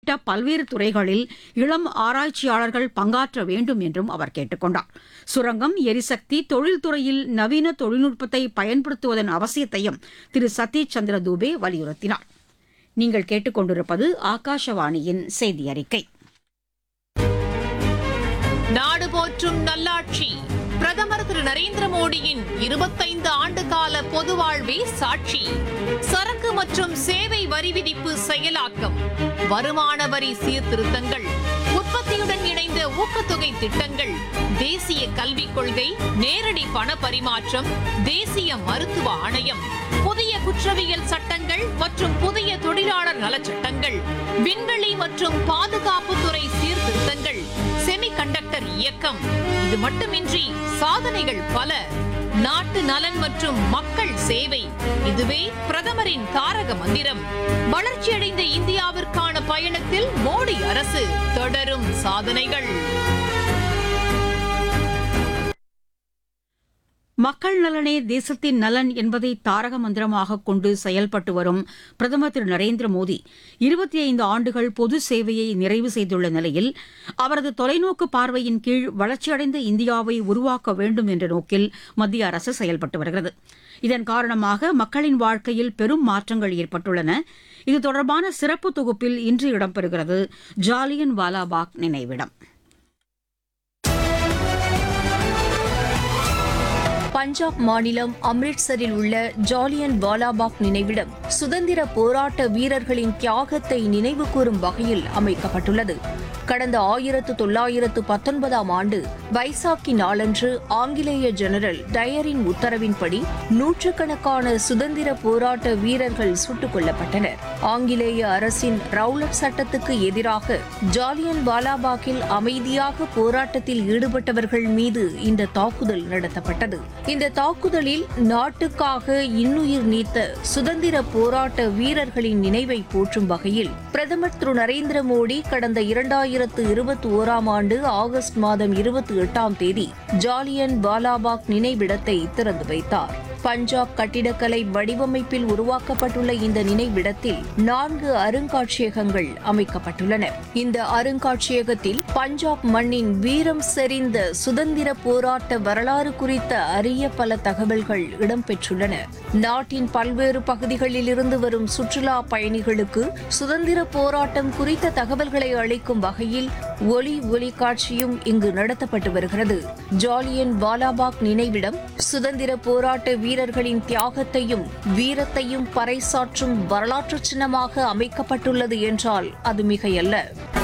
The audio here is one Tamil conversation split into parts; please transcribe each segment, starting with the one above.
உள்ளிட்ட பல்வேறு துறைகளில் இளம் ஆராய்ச்சியாளர்கள் பங்காற்ற வேண்டும் என்றும் அவர் கேட்டுக் கொண்டார் சுரங்கம் எரிசக்தி தொழில்துறையில் நவீன தொழில்நுட்பத்தை பயன்படுத்துவதன் அவசியத்தையும் திரு சதீஷ் சந்திர தூபே வலியுறுத்தினார் நீங்கள் கேட்டுக்கொண்டிருப்பது ஆகாஷவாணியின் செய்தி அறிக்கை நாடு போற்றும் நல்லாட்சி பிரதமர் திரு நரேந்திர மோடியின் இருபத்தைந்து ஆண்டு கால பொது வாழ்வே சாட்சி சரக்கு மற்றும் சேவை வரி விதிப்பு செயலாக்கம் வருமான வரி சீர்திருத்தங்கள் உற்பத்தியுடன் இணைந்த ஊக்கத்தொகை திட்டங்கள் தேசிய கல்விக் கொள்கை நேரடி பண பரிமாற்றம் தேசிய மருத்துவ ஆணையம் புதிய குற்றவியல் சட்டங்கள் மற்றும் புதிய தொழிலாளர் நலச்சட்டங்கள் விண்வெளி மற்றும் பாதுகாப்புத்துறை சீர்திருத்தங்கள் செமிகண்டக்டர் இயக்கம் இது மட்டுமின்றி சாதனைகள் பல நாட்டு நலன் மற்றும் மக்கள் சேவை இதுவே பிரதமரின் தாரக மந்திரம் வளர்ச்சியடைந்த இந்தியாவிற்கான பயணத்தில் மோடி அரசு தொடரும் சாதனைகள் மக்கள் நலனே தேசத்தின் நலன் என்பதை தாரக மந்திரமாக கொண்டு செயல்பட்டு வரும் பிரதமர் திரு நரேந்திர மோடி இருபத்தி ஐந்து ஆண்டுகள் பொது சேவையை நிறைவு செய்துள்ள நிலையில் அவரது தொலைநோக்கு பார்வையின் கீழ் வளர்ச்சியடைந்த இந்தியாவை உருவாக்க வேண்டும் என்ற நோக்கில் மத்திய அரசு செயல்பட்டு வருகிறது இதன் காரணமாக மக்களின் வாழ்க்கையில் பெரும் மாற்றங்கள் ஏற்பட்டுள்ளன இது தொடர்பான சிறப்பு தொகுப்பில் இன்று இடம்பெறுகிறது ஜாலியன் வாலாபாக் நினைவிடம் பஞ்சாப் மாநிலம் அம்ரிட்சரில் உள்ள ஜாலியன் வாலாபாக் நினைவிடம் சுதந்திர போராட்ட வீரர்களின் தியாகத்தை நினைவுகூரும் வகையில் அமைக்கப்பட்டுள்ளது கடந்த ஆயிரத்து தொள்ளாயிரத்து பத்தொன்பதாம் ஆண்டு வைசாக்கி நாளன்று ஆங்கிலேய ஜெனரல் டயரின் உத்தரவின்படி நூற்றுக்கணக்கான சுதந்திர போராட்ட வீரர்கள் சுட்டுக் கொல்லப்பட்டனர் ஆங்கிலேய அரசின் ரவுலட் சட்டத்துக்கு எதிராக ஜாலியன் வாலாபாக்கில் அமைதியாக போராட்டத்தில் ஈடுபட்டவர்கள் மீது இந்த தாக்குதல் நடத்தப்பட்டது இந்த தாக்குதலில் நாட்டுக்காக இன்னுயிர் நீத்த சுதந்திர போராட்ட வீரர்களின் நினைவை போற்றும் வகையில் பிரதமர் திரு நரேந்திர மோடி கடந்த இரண்டாயிரத்து இருபத்தி ஓராம் ஆண்டு ஆகஸ்ட் மாதம் இருபத்தி எட்டாம் தேதி ஜாலியன் வாலாபாக் நினைவிடத்தை திறந்து வைத்தார் பஞ்சாப் கட்டிடக்கலை வடிவமைப்பில் உருவாக்கப்பட்டுள்ள இந்த நினைவிடத்தில் நான்கு அருங்காட்சியகங்கள் அமைக்கப்பட்டுள்ளன இந்த அருங்காட்சியகத்தில் பஞ்சாப் மண்ணின் வீரம் செறிந்த சுதந்திர போராட்ட வரலாறு குறித்த அரிய பல தகவல்கள் இடம்பெற்றுள்ளன நாட்டின் பல்வேறு பகுதிகளில் இருந்து வரும் சுற்றுலா பயணிகளுக்கு சுதந்திர போராட்டம் குறித்த தகவல்களை அளிக்கும் வகையில் ஒலி ஒலி காட்சியும் இங்கு நடத்தப்பட்டு வருகிறது ஜாலியன் வாலாபாக் நினைவிடம் சுதந்திர போராட்ட வீரர்களின் தியாகத்தையும் வீரத்தையும் பறைசாற்றும் வரலாற்று சின்னமாக அமைக்கப்பட்டுள்ளது என்றால் அது மிகையல்ல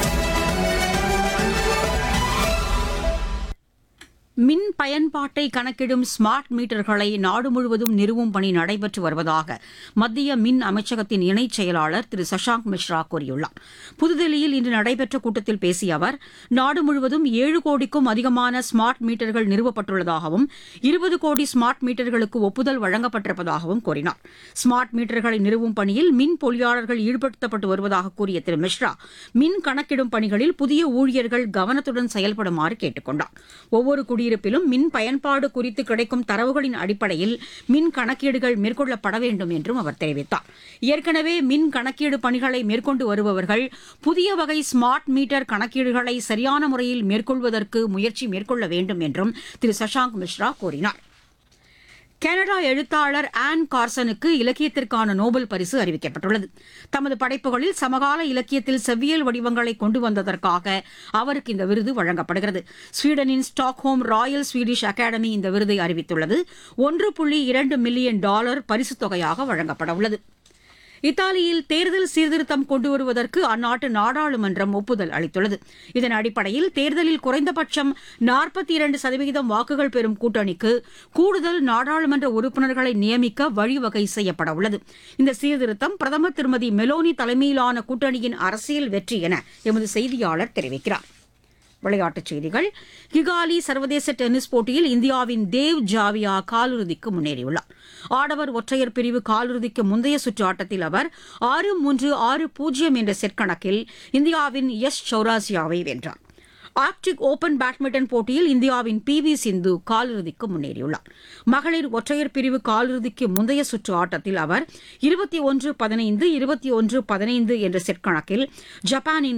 மின் பயன்பாட்டை கணக்கிடும் ஸ்மார்ட் மீட்டர்களை நாடு முழுவதும் நிறுவும் பணி நடைபெற்று வருவதாக மத்திய மின் அமைச்சகத்தின் இணைச் செயலாளர் திரு சஷாங்க் மிஸ்ரா கூறியுள்ளார் புதுதில்லியில் இன்று நடைபெற்ற கூட்டத்தில் பேசிய அவர் நாடு முழுவதும் ஏழு கோடிக்கும் அதிகமான ஸ்மார்ட் மீட்டர்கள் நிறுவப்பட்டுள்ளதாகவும் இருபது கோடி ஸ்மார்ட் மீட்டர்களுக்கு ஒப்புதல் வழங்கப்பட்டிருப்பதாகவும் கூறினார் ஸ்மார்ட் மீட்டர்களை நிறுவும் பணியில் மின் பொறியாளர்கள் ஈடுபடுத்தப்பட்டு வருவதாக கூறிய திரு மிஸ்ரா மின் கணக்கிடும் பணிகளில் புதிய ஊழியர்கள் கவனத்துடன் செயல்படுமாறு கேட்டுக் கொண்டார் ஒவ்வொரு குடியிருப்பிலும் மின் பயன்பாடு குறித்து கிடைக்கும் தரவுகளின் அடிப்படையில் மின் கணக்கீடுகள் மேற்கொள்ளப்பட வேண்டும் என்றும் அவர் தெரிவித்தார் ஏற்கனவே மின் கணக்கீடு பணிகளை மேற்கொண்டு வருபவர்கள் புதிய வகை ஸ்மார்ட் மீட்டர் கணக்கீடுகளை சரியான முறையில் மேற்கொள்வதற்கு முயற்சி மேற்கொள்ள வேண்டும் என்றும் திரு சஷாங்க் மிஸ்ரா கூறினார் கனடா எழுத்தாளர் ஆன் கார்சனுக்கு இலக்கியத்திற்கான நோபல் பரிசு அறிவிக்கப்பட்டுள்ளது தமது படைப்புகளில் சமகால இலக்கியத்தில் செவ்வியல் வடிவங்களை கொண்டு வந்ததற்காக அவருக்கு இந்த விருது வழங்கப்படுகிறது ஸ்வீடனின் ஸ்டாக்ஹோம் ராயல் ஸ்வீடிஷ் அகாடமி இந்த விருதை அறிவித்துள்ளது ஒன்று புள்ளி இரண்டு மில்லியன் டாலர் பரிசுத் தொகையாக வழங்கப்பட உள்ளது இத்தாலியில் தேர்தல் சீர்திருத்தம் கொண்டு வருவதற்கு அந்நாட்டு நாடாளுமன்றம் ஒப்புதல் அளித்துள்ளது இதன் அடிப்படையில் தேர்தலில் குறைந்தபட்சம் நாற்பத்தி இரண்டு சதவீதம் வாக்குகள் பெறும் கூட்டணிக்கு கூடுதல் நாடாளுமன்ற உறுப்பினர்களை நியமிக்க வழிவகை செய்யப்பட உள்ளது இந்த சீர்திருத்தம் பிரதமர் திருமதி மெலோனி தலைமையிலான கூட்டணியின் அரசியல் வெற்றி என எமது செய்தியாளர் தெரிவிக்கிறார் விளையாட்டுச் செய்திகள் கிகாலி சர்வதேச டென்னிஸ் போட்டியில் இந்தியாவின் தேவ் ஜாவியா காலிறுதிக்கு முன்னேறியுள்ளார் ஆடவர் ஒற்றையர் பிரிவு காலிறுதிக்கு முந்தைய சுற்று ஆட்டத்தில் அவர் ஆறு மூன்று ஆறு பூஜ்ஜியம் என்ற செட் கணக்கில் இந்தியாவின் எஸ் சௌராசியாவை வென்றார் ஆர்க்டிக் ஓபன் பேட்மிண்டன் போட்டியில் இந்தியாவின் பி வி சிந்து காலிறுதிக்கு முன்னேறியுள்ளார் மகளிர் ஒற்றையர் பிரிவு காலிறுதிக்கு முந்தைய சுற்று ஆட்டத்தில் அவர் இருபத்தி ஒன்று பதினைந்து இருபத்தி ஒன்று பதினைந்து என்ற செட் கணக்கில் ஜப்பானின்